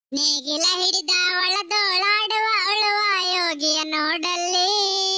ನೇಗಿಲ ಹಿಡಿದ ಒಳದೋಳಾಡುವ ಅಳುವ ಯೋಗಿಯ ನೋಡಲ್ಲಿ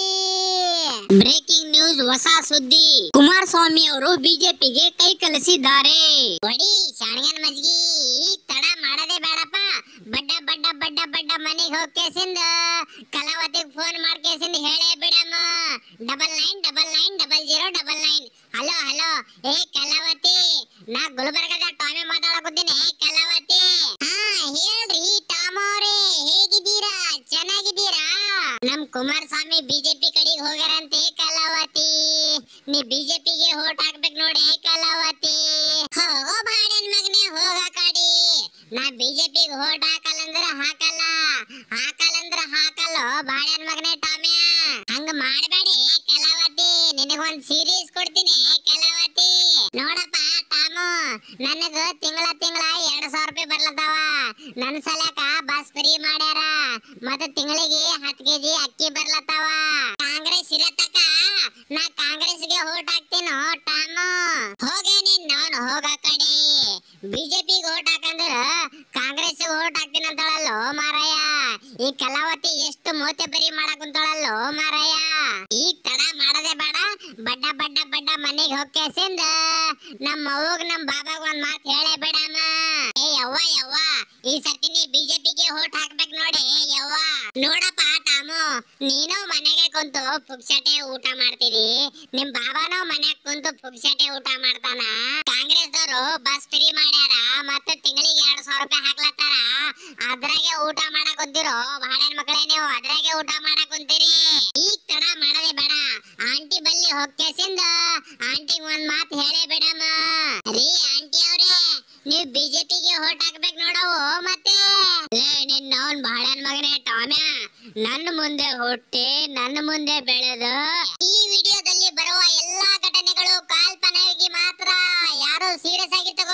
ಬ್ರೇಕಿಂಗ್ ನ್ಯೂಸ್ ಹೊಸ ಸುದ್ದಿ ಕುಮಾರಸ್ವಾಮಿ ಅವರು ಬಿಜೆಪಿಗೆ ಕೈ ಕಲಿಸಿದ್ದಾರೆ ಒಡಿ ಶಾಣಗನ್ ಮಜ್ಗಿ ತಡ ಮಾಡದೆ ಬೇಡಪ್ಪ ಬಡ್ಡ ಬಡ್ಡ ಬಡ್ಡ ಬಡ್ಡ ಮನೆಗೆ ಹೋಗ್ಕೇಸಿಂದ ಕಲಾವತಿಗೆ ಫೋನ್ ಮಾಡ್ಕೇಸಿಂದ ಹೇಳೇ ಬಿಡಮ್ಮ double nine double nine double zero double nine hello hello ಏ ಕಲಾವತಿ ನಾ ಗುಲ್ಬರ್ಗದ ಟಾಮಿ ಮಾತಾಡಕುತ್ತೀನಿ ಕಲಾವತಿ ಹಾ ಹೇಳ್ರಿ ಟಾಮೋರೆ ಹೇಗಿದ್ದೀರಾ ಚೆನ್ನಾಗಿದ್ದೀರಾ ನಮ್ ಕುಮಾರಸ್ವಾಮಿ ಬಿಜೆಪಿ ಕಡೆಗೆ ಹೋಗ್ಯಾರಂತೆ ಕಲಾವತಿ ನೀ ಬಿಜೆಪಿಗೆ ಓಟ್ ಹಾಕ್ಬೇಕು ನೋಡಿ ಕಲಾವತಿ ಹೋಗೋ ಬಾಡನ್ ಮಗನೇ ಹೋಗ ಕಡಿ ನಾ ಬಿಜೆಪಿಗೆ ಓಟ್ ಹಾಕಲ್ಲಂದ್ರ ಹಾಕಲ್ಲ ಹಾಕಲ್ಲಂದ್ರ ಹಾಕಲ್ಲ ಬಾಡನ್ ಮಗನೇ ಟಾಮ್ಯ ಹಂಗ ಮಾಡಬೇಡಿ ಕಲಾವತಿ ನಿನಗೊಂದ್ ಸೀರೀಸ್ ಕೊಡ್ತೀನಿ ಕಲಾವತಿ ನೋಡಪ್ಪ ಟಾಮು ನನಗ ತಿಂಗಳ ತಿಂಗಳ ಎರಡ್ ಸಾವಿರ ರೂಪಾಯಿ ಬರ್ಲತ್ತಾವ ನನ್ ಸಲಕ ಬಸ್ ಫ್ರೀ ಮಾಡ್ಯಾರ ಮತ್ತ ತಿಂಗಳಿಗೆ ಹತ್ ಕೆಜಿ ಅಕ್ಕಿ ಬರ್ಲತ್ತಾವ ಕಾಂಗ್ರೆಸ್ ಇರತಕ್ಕ ನಾ ಕಾಂಗ್ರೆಸ್ಗೆ ಓಟ್ ಹಾಕ್ತೀನೋ ಟಾಮು ಹೋಗೆ ನೀನ್ ನಾನು ಹೋಗ ಕಡೆ ಬಿಜೆಪಿಗೆ ಓಟ್ ಹಾಕಂದ್ರ ಕಾಂಗ್ರೆಸ್ ಓಟ್ ಹಾಕ್ತೀನಿ ಅಂತಾಳಲ್ಲೋ ಮಾರಾಯ ಈ ಕಲಾವತಿ ಎಷ್ಟು ಮೋತೆ ಬರಿ ಮಾಡಕ್ ಕುಂತಾಳಲ್ಲೋ ಮಾರಾಯ ಈಗ ತಡ ಮಾಡದೆ ಬೇಡ ಬಡ್ಡ ಬಡ್ಡ ಬಡ್ಡ ಮನೆಗೆ ಹೋಗ್ಕೇಸಿಂದ ನಮ್ಮ ಅವ್ವಗ್ ನಮ್ ಬಾಬಾಗ್ ಒಂದ್ ಮಾತ್ ಹೇಳೇ ಬಿಡಮ್ಮ ಏ ಯವ್ವ ಯವ್ವ ಈ ಸರ್ತಿ ನೀ ಬಿಜೆಪಿಗೆ ಓಟ್ ಹಾಕ್ಬೇಕು ನೋಡಿ ಯವ್ವ ನೋಡಪ್ಪ ಟಾಮು ನೀನು ಮನೆಗೆ ಕುಂತು ಪುಕ್ಸಟೆ ಊಟ ಮಾಡ್ತೀರಿ ನಿಮ್ ಬಾಬಾನು ಮನ್ಯಾಗ ಕುಂತು ಪುಕ್ಸಟೆ ಊಟ ಮಾಡ್ತಾನ ಕಾಂಗ್ರೆಸ್ ದವರು ಬಸ್ ಫ್ರೀ ಮಾಡ್ಯಾರ ಮತ್ತೆ ತಿಂಗಳಿಗೆ ಎರಡ್ ಸಾವಿರ ರೂಪಾಯಿ ಹಾಕ್ಲತ್ತಾರ ಅದ್ರಾಗೆ ಊಟ ಮಾಡಕ್ ಕುಂತಿರೋ ಬಾಳನ್ ಮಕ್ಕಳೇ ನೀವು ಅದ್ರಾಗೆ ಊಟ ಮಾಡಕ್ ಕುಂತೀರಿ ಈಗ ತಡ ಮಾಡದೆ ಬೇಡ ಆಂಟಿ ಬಲ್ಲಿ ಹೋಗ್ಕೇಸಿಂದ ಆಂಟಿಗ್ ಒಂದ್ ಮಾತ್ ಹೇಳೇ ಬಿಡಮ್ಮ ರೀ ಆಂಟಿ ಅವ್ರೆ ನೀವ್ ಬಿಜೆಪಿಗೆ ಓಟ್ ಹಾಕ್ಬೇಕು ನೋಡವು ಮತ್ತೆ ಲೇ ನಿನ್ನ ಅವ್ನ್ ಬಾಳನ್ ಮಗನೇ ಟಾಮ್ಯ ನನ್ನ ಮುಂದೆ ಹುಟ್ಟಿ ನನ್ನ ಮುಂದೆ ಬೆಳೆದು ಈ ವಿಡಿಯೋದಲ್ಲಿ ಬರುವ ಎಲ್ಲಾ ಘಟನೆಗಳು ಕಾಲ್ಪನೆಗೆ ಮಾತ್ರ ಯಾರು ಸೀರಿಯಸ್ ಆಗಿ ತಗೋ